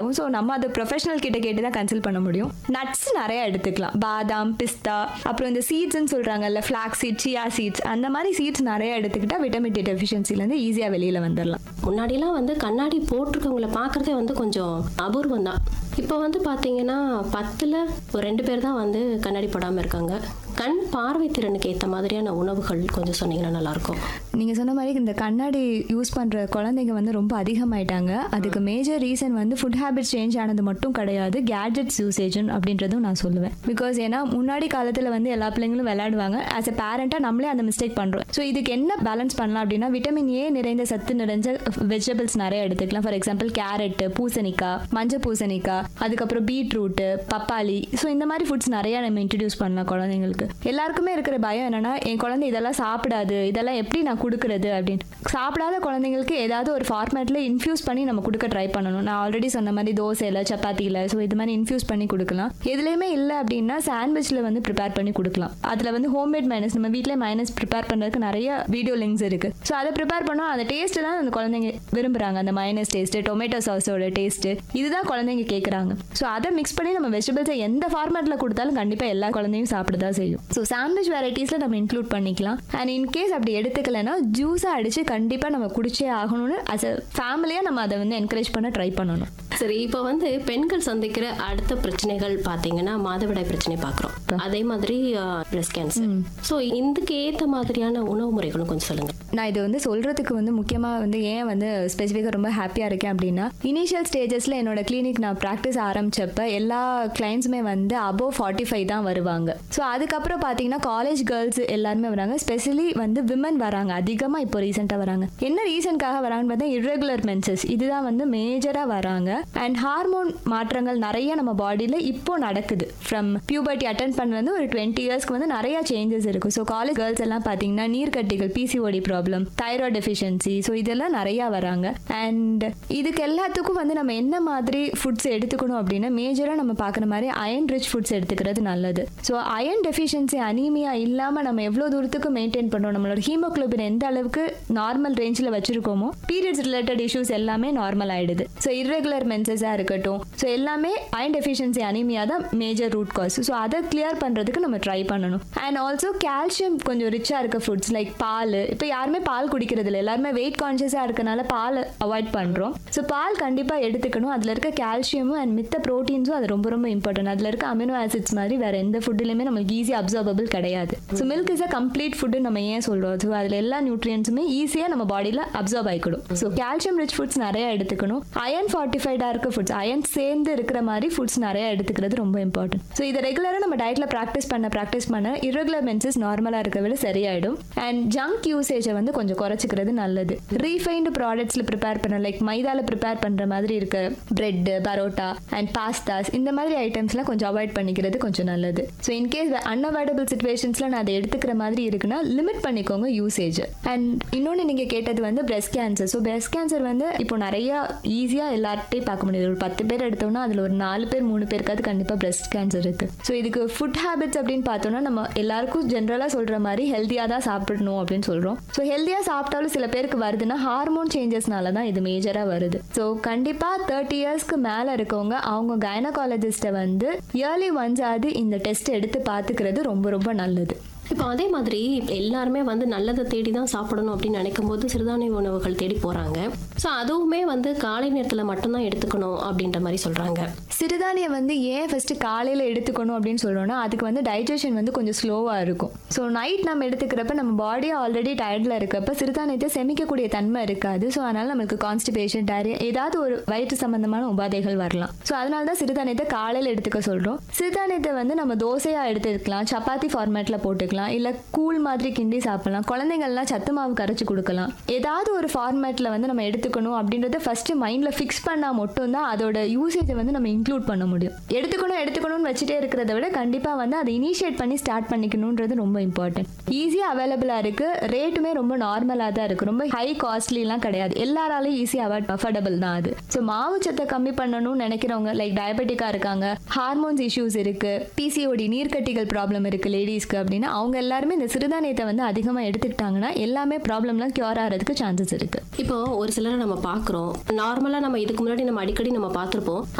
வரும் ஸோ நம்ம அது ப்ரொஃபஷனல் கிட்ட கேட்டு தான் கன்சல்ட் பண்ண முடியும் நட்ஸ் நிறைய எடுத்துக்கலாம் பாதாம் பிஸ்தா அப்புறம் இந்த சீட்ஸ்னு சொல்றாங்கல்ல ஃபிளாக் சீட் சியா சீட்ஸ் அந்த மாதிரி சீட்ஸ் நிறைய எடுத்துக்கிட்டா விட்டமின் டி டெஃபிஷியன்சிலேருந்து ஈஸியாக வெளியில் வந்துடலாம் முன்னாடிலாம் வந்து கண்ணாடி போட்டிருக்கவங்கள பார்க்குறதே வந்து கொஞ்சம் அபூர்வம் தான் இப்போ வந்து பார்த்தீங்கன்னா பத்தில் ஒரு ரெண்டு பேர் தான் வந்து கண்ணாடி போடாமல் இருக்காங்க கண் பார்வை திறனுக்கு ஏற்ற மாதிரியான உணவுகள் கொஞ்சம் சொன்னீங்கன்னா நல்லாயிருக்கும் நீங்கள் சொன்ன மாதிரி இந்த கண்ணாடி யூஸ் பண்ணுற குழந்தைங்க வந்து ரொம்ப அதிகமாயிட்டாங்க அதுக்கு மேஜர் ரீசன் வந்து ஃபுட் ஹேபிட்ஸ் சேஞ்ச் ஆனது மட்டும் கிடையாது கேட்ஜெட்ஸ் யூசேஜன் அப்படின்றதும் நான் சொல்லுவேன் பிகாஸ் ஏன்னா முன்னாடி காலத்தில் வந்து எல்லா பிள்ளைங்களும் விளையாடுவாங்க ஆஸ் எ பேரண்ட்டாக நம்மளே அந்த மிஸ்டேக் பண்ணுறோம் ஸோ இதுக்கு என்ன பேலன்ஸ் பண்ணலாம் அப்படின்னா விட்டமின் ஏ நிறைந்த சத்து நிறைஞ்ச வெஜிடபிள்ஸ் நிறைய எடுத்துக்கலாம் ஃபார் எக்ஸாம்பிள் கேரட்டு பூசணிக்காய் மஞ்சள் பூசணிக்காய் அதுக்கப்புறம் பீட்ரூட்டு பப்பாளி ஸோ இந்த மாதிரி ஃபுட்ஸ் நிறைய நம்ம இன்ட்ரடியூஸ் பண்ணலாம் குழந்தைங்களுக்கு எல்லாருக்குமே இருக்கிற பயம் என்னன்னா என் குழந்தை இதெல்லாம் சாப்பிடாது இதெல்லாம் எப்படி நான் கொடுக்கறது அப்படின்னு சாப்பிடாத குழந்தைங்களுக்கு ஏதாவது ஒரு ஃபார்மேட்ல இன்ஃபியூஸ் பண்ணி நம்ம கொடுக்க ட்ரை பண்ணணும் நான் ஆல்ரெடி சொன்ன மாதிரி தோசையில் சப்பாத்தியில் ஸோ இது மாதிரி இன்ஃபியூஸ் பண்ணி கொடுக்கலாம் எதுலேயுமே இல்லை அப்படின்னா சாண்ட்விச்சில் வந்து ப்ரிப்பேர் பண்ணி கொடுக்கலாம் அதில் வந்து ஹோம்மேட் மைனஸ் நம்ம வீட்டிலே மைனஸ் ப்ரிப்பேர் பண்ணுறதுக்கு நிறைய வீடியோ லிங்க்ஸ் இருக்கு ஸோ அதை ப்ரிப்பேர் பண்ணோம் அந்த டேஸ்ட் தான் அந்த குழந்தைங்க விரும்புறாங்க அந்த மைனஸ் டேஸ்ட் டொமேட்டோ சாஸோட டேஸ்ட் இதுதான் குழந்தைங்க கேட்குறாங்க ஸோ அதை மிக்ஸ் பண்ணி நம்ம வெஜிடபிள்ஸை எந்த ஃபார்மேட்ல கொடுத்தாலும் கண்டிப்பாக எல்லா குழந்தையும் சாப்பிட தான் செய்யும் ஸோ சாண்ட்விச் வெரைட்டிஸில் நம்ம இன்க்ளூட் பண்ணிக்கலாம் அண்ட் இன்கேஸ் அப்படி எடுத்துக்கலைன்னா ஜூஸாக அடிச்சு கண்டிப்பாக நம்ம குடிச்சே ஆகணும்னு அஸ் அ ஃபேமிலியாக நம்ம அதை வந்து என்கரேஜ் பண்ண ட்ரை பண்ணணும் சரி இப்போ வந்து பெண்கள் சந்திக்கிற அடுத்த பிரச்சனைகள் பார்த்தீங்கன்னா மாதவிடாய் பிரச்சனை பார்க்குறோம் அதே மாதிரி பிரஸ்ட் கேன்சர் ஸோ இதுக்கு ஏற்ற மாதிரியான உணவு முறைகளும் கொஞ்சம் சொல்லுங்கள் நான் இது வந்து சொல்றதுக்கு வந்து முக்கியமாக வந்து ஏன் வந்து ஸ்பெசிஃபிக்காக ரொம்ப ஹாப்பியாக இருக்கேன் அப்படின்னா இனிஷியல் ஸ்டேஜஸில் என்னோட கிளினிக் நான் ப்ராக்டிஸ் ஆரம்பிச்சப்ப எல்லா கிளைண்ட்ஸுமே வந்து அபோவ் ஃபார்ட்டி ஃபைவ் தான் வருவாங்க ஸோ அதுக்கப்புறம் பார்த்தீங்கன்னா காலேஜ் கேர்ள்ஸ் எல்லாருமே வராங்க ஸ்பெஷலி வந்து விமன் வராங்க அதிகமாக இப்போ ரீசெண்டாக வராங்க என்ன ரீசனுக்காக வராங்கன்னு பார்த்தா irregular menses இதுதான் வந்து மேஜராக வராங்க அண்ட் ஹார்மோன் மாற்றங்கள் நிறைய நம்ம பாடியில் இப்போ நடக்குது ஃப்ரம் பியூபர்ட்டி அட்டன் பண்ணலேருந்து ஒரு டுவெண்ட்டி இயர்ஸ்க்கு வந்து நிறைய சேஞ்சஸ் இருக்கும் ஸோ காலேஜ் கேர்ள்ஸ் எல்லாம் பார்த்தீங்கன்னா நீர்க்கட்டிகள் PCOD problem thyroid deficiency so இதெல்லாம் நிறையா வராங்க அண்ட் இதுக்கு எல்லாத்துக்கும் வந்து நம்ம என்ன மாதிரி ஃபுட்ஸ் எடுத்துக்கணும் அப்படின்னா மேஜராக நம்ம பார்க்குற மாதிரி அயன் ரிச் ஃபுட்ஸ் எடுத்துக்கிறது நல்லது ஸோ அயன் டெஃபிஷியன்சி அனீமியா இல்லாமல் நம்ம எவ்வளோ தூரத்துக்கு மெயின்டைன் பண்ணுறோம் நம்மளோட ஹீமோக்ளோபின் எந்த அளவுக்கு நார்மல் ரேஞ்சில் வச்சிருக்கோமோ பீரியட்ஸ் ரிலேட்டட் இஷ்யூஸ் எல்லாமே நார்மல் ஆயிடுது ஸோ irregular மென்சஸாக இருக்கட்டும் ஸோ எல்லாமே அயன் டெஃபிஷியன்சி அனீமியா தான் மேஜர் ரூட் காஸ் ஸோ அதை கிளியர் பண்ணுறதுக்கு நம்ம ட்ரை பண்ணணும் அண்ட் ஆல்சோ கால்சியம் கொஞ்சம் ரிச்சாக இருக்க ஃபுட்ஸ் லைக் பால் இப்போ யாருமே பால் குடிக்கிறது இல்லை எல்லாருமே வெயிட் கான்ஷியஸாக இருக்கனால பால் அவாய்ட் பண்ணுறோம் ஸோ பால் கண்டிப்பாக எடுத்துக்கணும் அதில் இருக்க கால்சியமும் அண்ட் மித்த ப்ரோட்டீன்ஸும் அது ரொம்ப ரொம்ப இம்பார்ட்டன்ட் அதில் இருக்க அமினோ ஆசிட்ஸ் மாதிரி வேற எந்த ஃபுட்லையுமே நம்மளுக்கு ஈஸி அப்சர்வபிள் கிடையாது so milk is a complete food நம்ம ஏன் சொல்கிறோம் ஸோ அதில் எல்லா நியூட்ரியன்ஸுமே ஈஸியாக நம்ம பாடியில் அப்சர்வ் ஆகிக்கணும் ஸோ கால்சியம் ரிச் ஃபுட்ஸ் நிறைய எடுத்துக்கணும் அயன் ஃபார்ட்டிஃபைடாக இருக்க ஃபுட்ஸ் அயன் சேர்ந்து இருக்கிற மாதிரி ஃபுட்ஸ் நிறைய எடுத்துக்கிறது ரொம்ப இம்பார்ட்டன்ட் ஸோ இதை ரெகுலராக நம்ம டயட்டில் ப்ராக்டிஸ் பண்ண ப்ராக்டிஸ் பண்ண irregular menses நார்மலாக இருக்க விட சரியாயிடும் அண்ட் ஜங்க் யூசேஜை வந்து கொஞ்சம் குறைச்சிக்கிறது நல்லது ரீஃபைன்டு ப்ராடக்ட்ஸில் ப்ரிப்பேர் பண்ண லைக் மைதால ப்ரிப்பேர் பண்ணுற மாதிரி இருக்க பிரெட்டு பரோட்டா அண்ட் பாஸ்தாஸ் இந்த மாதிரி ஐட்டம்ஸ்லாம் கொஞ்சம் அவாய்ட் பண்ணிக்கிறது கொஞ்சம் நல்லது ஸோ இன்கேஸ் அன்அவாய்டபிள் சுச்சுவேஷன்ஸில் நான் அதை எடுத்துக்கிற மாதிரி இருக்குன்னா லிமிட் பண்ணிக்கோங்க யூசேஜ் அண்ட் இன்னொன்று நீங்கள் கேட்டது வந்து breast cancer so breast cancer வந்து இப்போ நிறைய ஈஸியாக எல்லார்ட்டையும் பார்க்க முடியுது ஒரு பத்து பேர் எடுத்தோம்னா அதில் ஒரு நாலு பேர் மூணு பேருக்காவது கண்டிப்பாக breast கேன்சர் இருக்கு ஸோ இதுக்கு ஃபுட் ஹேபிட்ஸ் அப்படின்னு பார்த்தோம்னா நம்ம எல்லாருக்கும் ஜென்ரலாக சொல்கிற மாதிரி ஹெல்த்தியாக தான் சாப்பிடணும் அப்படின்னு சொல்கிறோம் ஸோ ஹெல்த்தியாக சாப்பிட்டாலும் சில பேருக்கு வருதுன்னா ஹார்மோன் சேஞ்சஸ்னால தான் இது மேஜராக வருது ஸோ கண்டிப்பாக தேர்ட்டி இயர்ஸ்க்கு மேலே இருக்கவங்க அவங்க கைனகாலஜிஸ்ட்டை வந்து இயர்லி ஒன்ஸ் ஆகுது இந்த டெஸ்ட் எடுத்து பார்த்துக்கிறது ரொம்ப ரொம்ப நல்லது இப்போ அதே மாதிரி எல்லாருமே வந்து நல்லதை தேடி தான் சாப்பிடணும் அப்படின்னு நினைக்கும் போது சிறுதானிய உணவுகள் தேடி போகிறாங்க ஸோ அதுவுமே வந்து காலை நேரத்தில் மட்டும்தான் எடுத்துக்கணும் அப்படின்ற மாதிரி சொல்கிறாங்க சிறுதானியம் வந்து ஏன் ஃபர்ஸ்ட் காலையில் எடுத்துக்கணும் அப்படின்னு சொல்றோம்னா அதுக்கு வந்து டைஜஷன் வந்து கொஞ்சம் ஸ்லோவாக இருக்கும் ஸோ நைட் நம்ம எடுத்துக்கிறப்ப நம்ம பாடி ஆல்ரெடி டயர்டில் இருக்கப்ப சிறுதானியத்தை செமிக்கக்கூடிய தன்மை இருக்காது ஸோ அதனால நம்மளுக்கு கான்ஸ்டிபேஷன் டயரி ஏதாவது ஒரு வயிற்று சம்பந்தமான உபாதைகள் வரலாம் ஸோ அதனால தான் சிறுதானியத்தை காலையில் எடுத்துக்க சொல்கிறோம் சிறுதானியத்தை வந்து நம்ம தோசையாக எடுத்துக்கலாம் சப்பாத்தி ஃபார்மேட்டில் போட்டுக்கலாம் இல்லை கூழ் மாதிரி கிண்டி சாப்பிடலாம் குழந்தைங்கள்லாம் சத்து மாவு கரைச்சி கொடுக்கலாம் ஏதாவது ஒரு ஃபார்மேட்டில் வந்து நம்ம எடுத்துக்கணும் அப்படின்றத ஃபர்ஸ்ட் மைண்டில் ஃபிக்ஸ் பண்ணால் மட்டும்தான் அதோட யூசேஜை வந்து நம்ம இன்க்ளூட் பண்ண முடியும் எடுத்துக்கணும் எடுத்துக்கணும்னு வச்சுட்டே இருக்கிறத விட கண்டிப்பாக வந்து அதை இனிஷியேட் பண்ணி ஸ்டார்ட் பண்ணிக்கணுன்றது ரொம்ப இம்பார்ட்டன்ட் ஈஸியாக அவைலபிளாக இருக்குது ரேட்டுமே ரொம்ப நார்மலாக தான் இருக்குது ரொம்ப ஹை காஸ்ட்லிலாம் கிடையாது எல்லாராலையும் ஈஸியாக அவாய்ட் அஃபோர்டபுள் தான் அது ஸோ மாவு சத்தை கம்மி பண்ணணும்னு நினைக்கிறவங்க லைக் டயபெட்டிக்காக இருக்காங்க ஹார்மோன்ஸ் இஷ்யூஸ் இருக்குது பிசிஓடி நீர்க்கட்டிகள் ப்ராப்ளம் இருக்குது லேடிஸ்க்கு அப்படின்னா அவங்க எல்லாருமே இந்த சிறுதானியத்தை வந்து அதிகமாக எடுத்துக்கிட்டாங்கன்னா எல்லாமே ப்ராப்ளம்லாம் க்யூர் ஆகிறதுக்கு சான்சஸ் இருக்குது இப்போ ஒரு சிலரை நம்ம பார்க்குறோம் நார்மலாக நம்ம இதுக்கு முன்னாடி நம்ம அடிக்கடி நம்ம பார்த்துருப்போம்